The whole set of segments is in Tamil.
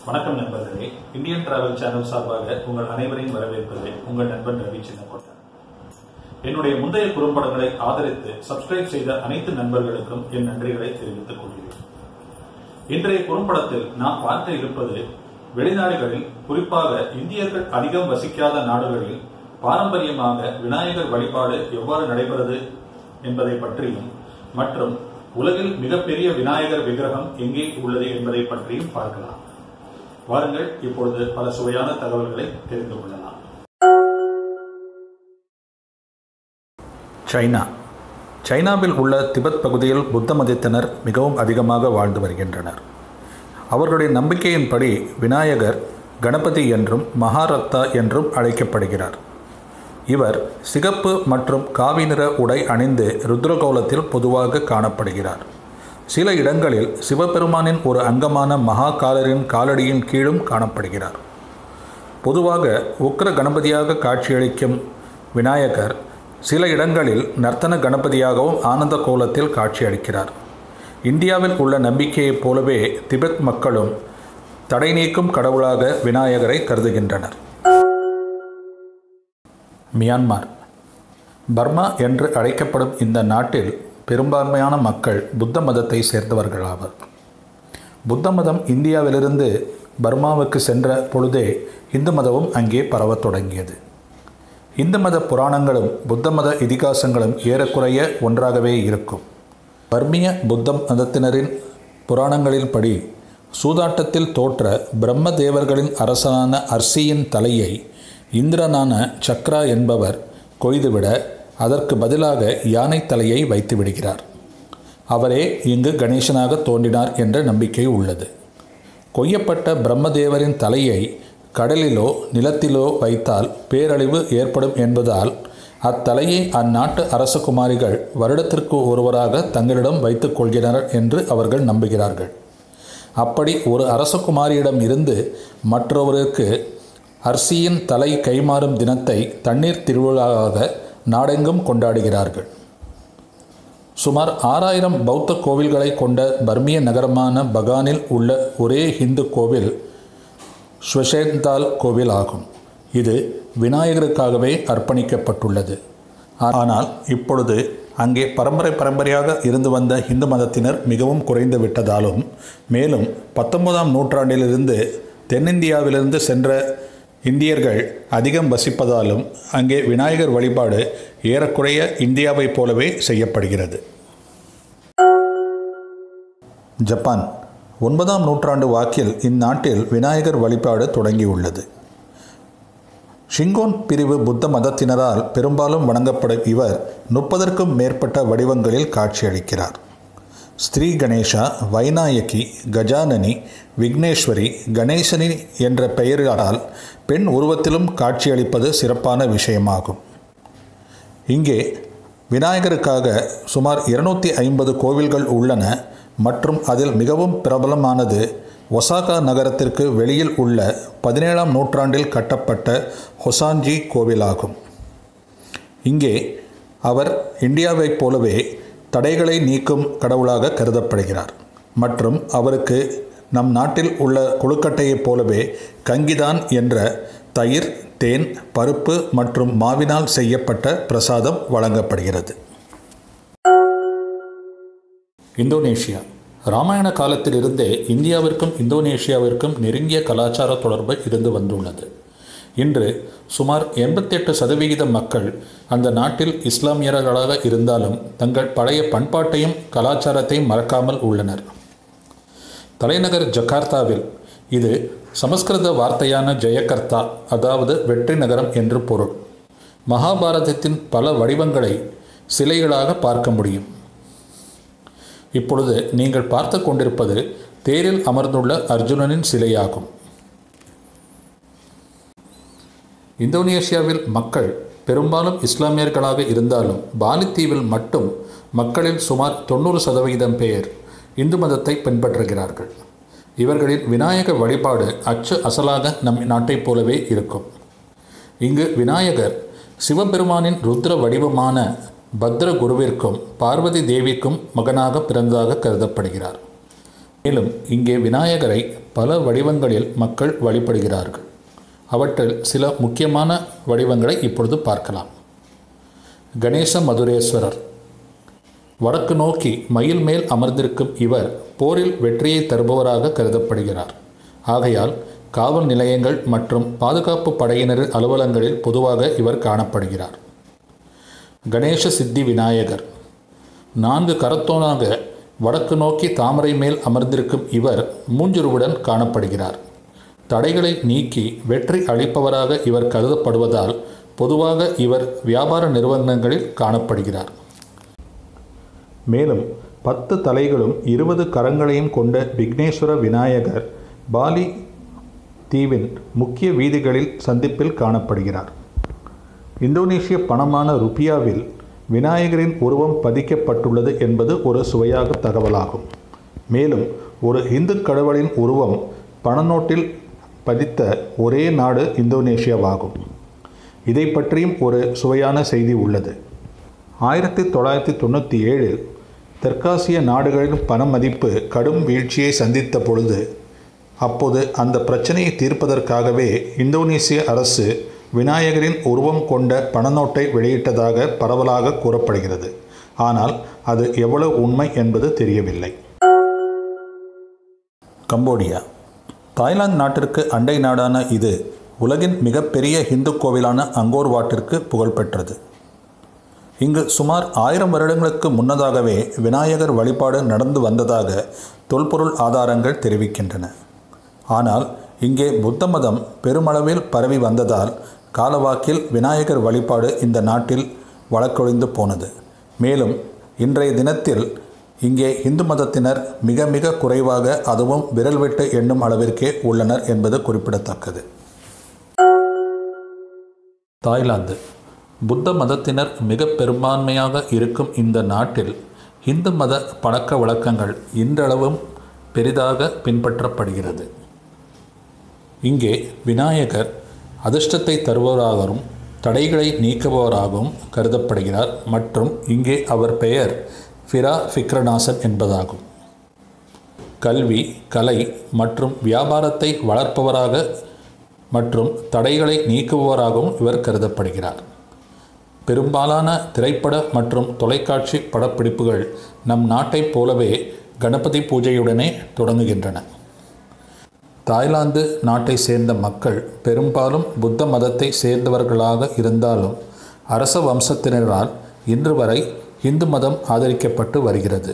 வணக்கம் நண்பர்களே இந்தியன் டிராவல் சேனல் சார்பாக உங்கள் அனைவரையும் வரவேற்பது உங்கள் நண்பன் ரவி சின்னக்கோட்டன் என்னுடைய முந்தைய குறும்படங்களை ஆதரித்து சப்ஸ்கிரைப் செய்த அனைத்து நண்பர்களுக்கும் என் நன்றிகளை தெரிவித்துக் கொள்கிறேன் இன்றைய குறும்படத்தில் நாம் பார்க்க இருப்பது வெளிநாடுகளில் குறிப்பாக இந்தியர்கள் அதிகம் வசிக்காத நாடுகளில் பாரம்பரியமாக விநாயகர் வழிபாடு எவ்வாறு நடைபெறுது என்பதை பற்றியும் மற்றும் உலகில் மிகப்பெரிய விநாயகர் விக்கிரகம் எங்கே உள்ளது என்பதை பற்றியும் பார்க்கலாம் வாருங்கள் இப்பொழுது பல சுவையான தகவல்களை தெரிந்து கொள்ளலாம் சைனா சைனாவில் உள்ள திபெத் பகுதியில் புத்த மதத்தினர் மிகவும் அதிகமாக வாழ்ந்து வருகின்றனர் அவர்களுடைய நம்பிக்கையின்படி விநாயகர் கணபதி என்றும் மகாரத்தா என்றும் அழைக்கப்படுகிறார் இவர் சிகப்பு மற்றும் காவி நிற உடை அணிந்து ருத்ரகோலத்தில் பொதுவாக காணப்படுகிறார் சில இடங்களில் சிவபெருமானின் ஒரு அங்கமான மகாகாலரின் காலடியின் கீழும் காணப்படுகிறார் பொதுவாக உக்கிர கணபதியாக காட்சியளிக்கும் விநாயகர் சில இடங்களில் நர்த்தன கணபதியாகவும் ஆனந்த கோலத்தில் காட்சியளிக்கிறார் இந்தியாவில் உள்ள நம்பிக்கையைப் போலவே திபெத் மக்களும் தடை நீக்கும் கடவுளாக விநாயகரை கருதுகின்றனர் மியான்மார் பர்மா என்று அழைக்கப்படும் இந்த நாட்டில் பெரும்பான்மையான மக்கள் புத்த மதத்தை சேர்ந்தவர்களாவர் புத்த மதம் இந்தியாவிலிருந்து பர்மாவுக்கு சென்ற பொழுதே இந்து மதமும் அங்கே பரவத் தொடங்கியது இந்து மத புராணங்களும் புத்த மத இதிகாசங்களும் ஏறக்குறைய ஒன்றாகவே இருக்கும் பர்மிய புத்த மதத்தினரின் புராணங்களின்படி சூதாட்டத்தில் தோற்ற பிரம்ம தேவர்களின் அரசனான அர்சியின் தலையை இந்திரனான சக்ரா என்பவர் கொய்துவிட அதற்கு பதிலாக யானை தலையை வைத்து விடுகிறார் அவரே இங்கு கணேசனாக தோன்றினார் என்ற நம்பிக்கை உள்ளது கொய்யப்பட்ட பிரம்மதேவரின் தலையை கடலிலோ நிலத்திலோ வைத்தால் பேரழிவு ஏற்படும் என்பதால் அத்தலையை அந்நாட்டு அரசகுமாரிகள் வருடத்திற்கு ஒருவராக தங்களிடம் வைத்துக் கொள்கிறனர் என்று அவர்கள் நம்புகிறார்கள் அப்படி ஒரு அரசகுமாரியிடம் இருந்து மற்றொருவருக்கு அர்சியின் தலை கைமாறும் தினத்தை தண்ணீர் திருவிழாவாக நாடெங்கும் கொண்டாடுகிறார்கள் சுமார் ஆறாயிரம் பௌத்த கோவில்களை கொண்ட பர்மிய நகரமான பகானில் உள்ள ஒரே ஹிந்து கோவில் ஸ்வஷேந்தால் கோவில் ஆகும் இது விநாயகருக்காகவே அர்ப்பணிக்கப்பட்டுள்ளது ஆனால் இப்பொழுது அங்கே பரம்பரை பரம்பரையாக இருந்து வந்த இந்து மதத்தினர் மிகவும் குறைந்து விட்டதாலும் மேலும் பத்தொன்பதாம் நூற்றாண்டிலிருந்து தென்னிந்தியாவிலிருந்து சென்ற இந்தியர்கள் அதிகம் வசிப்பதாலும் அங்கே விநாயகர் வழிபாடு ஏறக்குறைய இந்தியாவைப் போலவே செய்யப்படுகிறது ஜப்பான் ஒன்பதாம் நூற்றாண்டு வாக்கில் இந்நாட்டில் விநாயகர் வழிபாடு தொடங்கியுள்ளது ஷிங்கோன் பிரிவு புத்த மதத்தினரால் பெரும்பாலும் வணங்கப்படும் இவர் முப்பதற்கும் மேற்பட்ட வடிவங்களில் காட்சியளிக்கிறார் ஸ்ரீ கணேஷா வைநாயகி கஜானனி விக்னேஸ்வரி கணேசனி என்ற பெயரால் பெண் உருவத்திலும் காட்சியளிப்பது சிறப்பான விஷயமாகும் இங்கே விநாயகருக்காக சுமார் இருநூற்றி ஐம்பது கோவில்கள் உள்ளன மற்றும் அதில் மிகவும் பிரபலமானது ஒசாகா நகரத்திற்கு வெளியில் உள்ள பதினேழாம் நூற்றாண்டில் கட்டப்பட்ட ஹொசான்ஜி கோவிலாகும் இங்கே அவர் இந்தியாவைப் போலவே தடைகளை நீக்கும் கடவுளாக கருதப்படுகிறார் மற்றும் அவருக்கு நம் நாட்டில் உள்ள கொழுக்கட்டையைப் போலவே கங்கிதான் என்ற தயிர் தேன் பருப்பு மற்றும் மாவினால் செய்யப்பட்ட பிரசாதம் வழங்கப்படுகிறது இந்தோனேஷியா ராமாயண காலத்திலிருந்தே இந்தியாவிற்கும் இந்தோனேஷியாவிற்கும் நெருங்கிய கலாச்சார தொடர்பு இருந்து வந்துள்ளது இன்று சுமார் எண்பத்தெட்டு சதவிகித மக்கள் அந்த நாட்டில் இஸ்லாமியர்களாக இருந்தாலும் தங்கள் பழைய பண்பாட்டையும் கலாச்சாரத்தையும் மறக்காமல் உள்ளனர் தலைநகர் ஜகார்த்தாவில் இது சமஸ்கிருத வார்த்தையான ஜெயகர்த்தா அதாவது வெற்றி நகரம் என்று பொருள் மகாபாரதத்தின் பல வடிவங்களை சிலைகளாக பார்க்க முடியும் இப்பொழுது நீங்கள் பார்த்து கொண்டிருப்பது தேரில் அமர்ந்துள்ள அர்ஜுனனின் சிலையாகும் இந்தோனேஷியாவில் மக்கள் பெரும்பாலும் இஸ்லாமியர்களாக இருந்தாலும் பாலித்தீவில் மட்டும் மக்களில் சுமார் தொண்ணூறு சதவிகிதம் பேர் இந்து மதத்தை பின்பற்றுகிறார்கள் இவர்களின் விநாயக வழிபாடு அச்சு அசலாக நம் நாட்டைப் போலவே இருக்கும் இங்கு விநாயகர் சிவபெருமானின் ருத்ர வடிவமான பத்ர குருவிற்கும் பார்வதி தேவிக்கும் மகனாக பிறந்ததாக கருதப்படுகிறார் மேலும் இங்கே விநாயகரை பல வடிவங்களில் மக்கள் வழிபடுகிறார்கள் அவற்றில் சில முக்கியமான வடிவங்களை இப்பொழுது பார்க்கலாம் கணேச மதுரேஸ்வரர் வடக்கு நோக்கி மயில் மேல் அமர்ந்திருக்கும் இவர் போரில் வெற்றியை தருபவராக கருதப்படுகிறார் ஆகையால் காவல் நிலையங்கள் மற்றும் பாதுகாப்பு படையினர் அலுவலங்களில் பொதுவாக இவர் காணப்படுகிறார் கணேச சித்தி விநாயகர் நான்கு கரத்தோனாக வடக்கு நோக்கி தாமரை மேல் அமர்ந்திருக்கும் இவர் மூஞ்சுருவுடன் காணப்படுகிறார் தடைகளை நீக்கி வெற்றி அளிப்பவராக இவர் கருதப்படுவதால் பொதுவாக இவர் வியாபார நிறுவனங்களில் காணப்படுகிறார் மேலும் பத்து தலைகளும் இருபது கரங்களையும் கொண்ட விக்னேஸ்வர விநாயகர் பாலி தீவின் முக்கிய வீதிகளில் சந்திப்பில் காணப்படுகிறார் இந்தோனேஷிய பணமான ருபியாவில் விநாயகரின் உருவம் பதிக்கப்பட்டுள்ளது என்பது ஒரு சுவையாக தகவலாகும் மேலும் ஒரு இந்து கடவுளின் உருவம் பணநோட்டில் பதித்த ஒரே நாடு இந்தோனேஷியாவாகும் இதை பற்றியும் ஒரு சுவையான செய்தி உள்ளது ஆயிரத்தி தொள்ளாயிரத்தி தொண்ணூற்றி ஏழில் தெற்காசிய நாடுகளின் பண மதிப்பு கடும் வீழ்ச்சியை சந்தித்த பொழுது அப்போது அந்த பிரச்சனையை தீர்ப்பதற்காகவே இந்தோனேசிய அரசு விநாயகரின் உருவம் கொண்ட பணநோட்டை வெளியிட்டதாக பரவலாக கூறப்படுகிறது ஆனால் அது எவ்வளவு உண்மை என்பது தெரியவில்லை கம்போடியா தாய்லாந்து நாட்டிற்கு அண்டை நாடான இது உலகின் மிகப்பெரிய இந்து கோவிலான அங்கோர் வாட்டிற்கு புகழ்பெற்றது இங்கு சுமார் ஆயிரம் வருடங்களுக்கு முன்னதாகவே விநாயகர் வழிபாடு நடந்து வந்ததாக தொல்பொருள் ஆதாரங்கள் தெரிவிக்கின்றன ஆனால் இங்கே புத்த மதம் பெருமளவில் பரவி வந்ததால் காலவாக்கில் விநாயகர் வழிபாடு இந்த நாட்டில் வழக்கொழிந்து போனது மேலும் இன்றைய தினத்தில் இங்கே இந்து மதத்தினர் மிக மிக குறைவாக அதுவும் விரல் விட்டு எண்ணும் அளவிற்கே உள்ளனர் என்பது குறிப்பிடத்தக்கது தாய்லாந்து புத்த மதத்தினர் மிக பெரும்பான்மையாக இருக்கும் இந்த நாட்டில் இந்து மத பழக்க வழக்கங்கள் இன்றளவும் பெரிதாக பின்பற்றப்படுகிறது இங்கே விநாயகர் அதிர்ஷ்டத்தை தருபவராகவும் தடைகளை நீக்குபவராகவும் கருதப்படுகிறார் மற்றும் இங்கே அவர் பெயர் ஃபிரா ஃபிக்ரநாசன் என்பதாகும் கல்வி கலை மற்றும் வியாபாரத்தை வளர்ப்பவராக மற்றும் தடைகளை நீக்குபவராகவும் இவர் கருதப்படுகிறார் பெரும்பாலான திரைப்பட மற்றும் தொலைக்காட்சி படப்பிடிப்புகள் நம் நாட்டைப் போலவே கணபதி பூஜையுடனே தொடங்குகின்றன தாய்லாந்து நாட்டை சேர்ந்த மக்கள் பெரும்பாலும் புத்த மதத்தை சேர்ந்தவர்களாக இருந்தாலும் அரச வம்சத்தினரால் இன்று வரை இந்து மதம் ஆதரிக்கப்பட்டு வருகிறது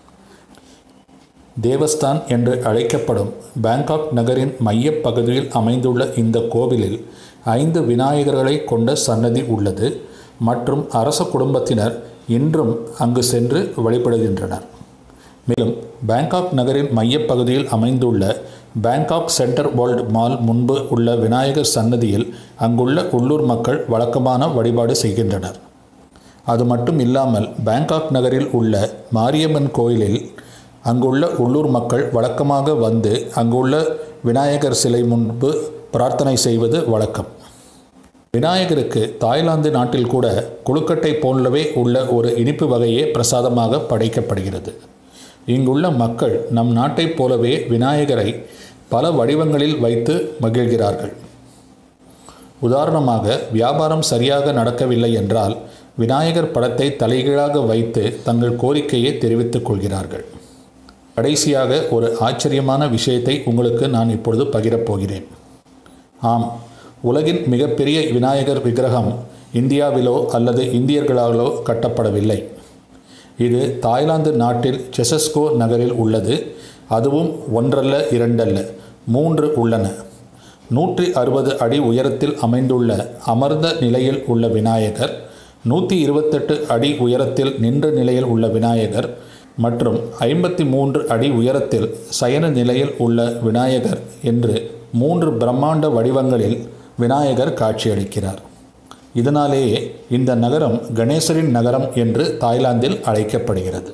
தேவஸ்தான் என்று அழைக்கப்படும் பேங்காக் நகரின் மையப் பகுதியில் அமைந்துள்ள இந்த கோவிலில் ஐந்து விநாயகர்களை கொண்ட சன்னதி உள்ளது மற்றும் அரச குடும்பத்தினர் இன்றும் அங்கு சென்று வழிபடுகின்றனர் மேலும் பேங்காக் நகரின் மையப்பகுதியில் அமைந்துள்ள பேங்காக் சென்டர் வேர்ல்ட் மால் முன்பு உள்ள விநாயகர் சன்னதியில் அங்குள்ள உள்ளூர் மக்கள் வழக்கமான வழிபாடு செய்கின்றனர் அது மட்டும் இல்லாமல் பேங்காக் நகரில் உள்ள மாரியம்மன் கோயிலில் அங்குள்ள உள்ளூர் மக்கள் வழக்கமாக வந்து அங்குள்ள விநாயகர் சிலை முன்பு பிரார்த்தனை செய்வது வழக்கம் விநாயகருக்கு தாய்லாந்து நாட்டில் கூட கொழுக்கட்டை போலவே உள்ள ஒரு இனிப்பு வகையே பிரசாதமாக படைக்கப்படுகிறது இங்குள்ள மக்கள் நம் நாட்டைப் போலவே விநாயகரை பல வடிவங்களில் வைத்து மகிழ்கிறார்கள் உதாரணமாக வியாபாரம் சரியாக நடக்கவில்லை என்றால் விநாயகர் படத்தை தலைகீழாக வைத்து தங்கள் கோரிக்கையை தெரிவித்துக் கொள்கிறார்கள் கடைசியாக ஒரு ஆச்சரியமான விஷயத்தை உங்களுக்கு நான் இப்பொழுது பகிரப் போகிறேன் ஆம் உலகின் மிகப்பெரிய விநாயகர் விக்கிரகம் இந்தியாவிலோ அல்லது இந்தியர்களாலோ கட்டப்படவில்லை இது தாய்லாந்து நாட்டில் செசஸ்கோ நகரில் உள்ளது அதுவும் ஒன்றல்ல இரண்டல்ல மூன்று உள்ளன நூற்றி அறுபது அடி உயரத்தில் அமைந்துள்ள அமர்ந்த நிலையில் உள்ள விநாயகர் நூற்றி இருபத்தெட்டு அடி உயரத்தில் நின்ற நிலையில் உள்ள விநாயகர் மற்றும் ஐம்பத்தி மூன்று அடி உயரத்தில் சயன நிலையில் உள்ள விநாயகர் என்று மூன்று பிரம்மாண்ட வடிவங்களில் விநாயகர் காட்சியளிக்கிறார் இதனாலேயே இந்த நகரம் கணேசரின் நகரம் என்று தாய்லாந்தில் அழைக்கப்படுகிறது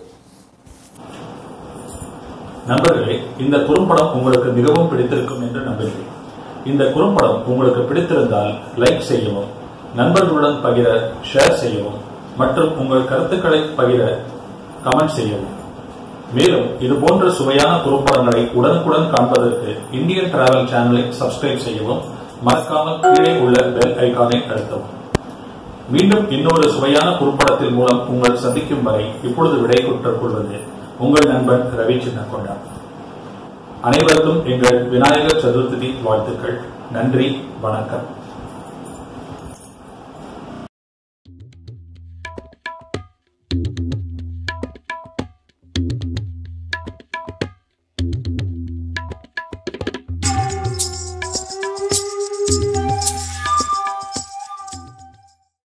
நண்பர்களே இந்த குறும்படம் உங்களுக்கு மிகவும் பிடித்திருக்கும் என்று நம்புகிறேன் இந்த குறும்படம் உங்களுக்கு பிடித்திருந்தால் லைக் செய்யவும் நண்பர்களுடன் பகிர ஷேர் செய்யவும் மற்றும் உங்கள் கருத்துக்களை பகிர கமெண்ட் செய்யவும் மேலும் இது போன்ற சுவையான குறும்படங்களை உடனுக்குடன் காண்பதற்கு இந்தியன் டிராவல் சேனலை சப்ஸ்கிரைப் செய்யவும் மறக்காமல் கீழே உள்ள பெல் ஐகானை அழுத்தவும் மீண்டும் இன்னொரு சுவையான குறும்படத்தின் மூலம் உங்கள் சந்திக்கும் வரை இப்பொழுது விடை கொற்றுக் கொள்வது உங்கள் நண்பன் ரவி சின்னக்கொண்டா அனைவருக்கும் எங்கள் விநாயகர் சதுர்த்தி வாழ்த்துக்கள் நன்றி வணக்கம்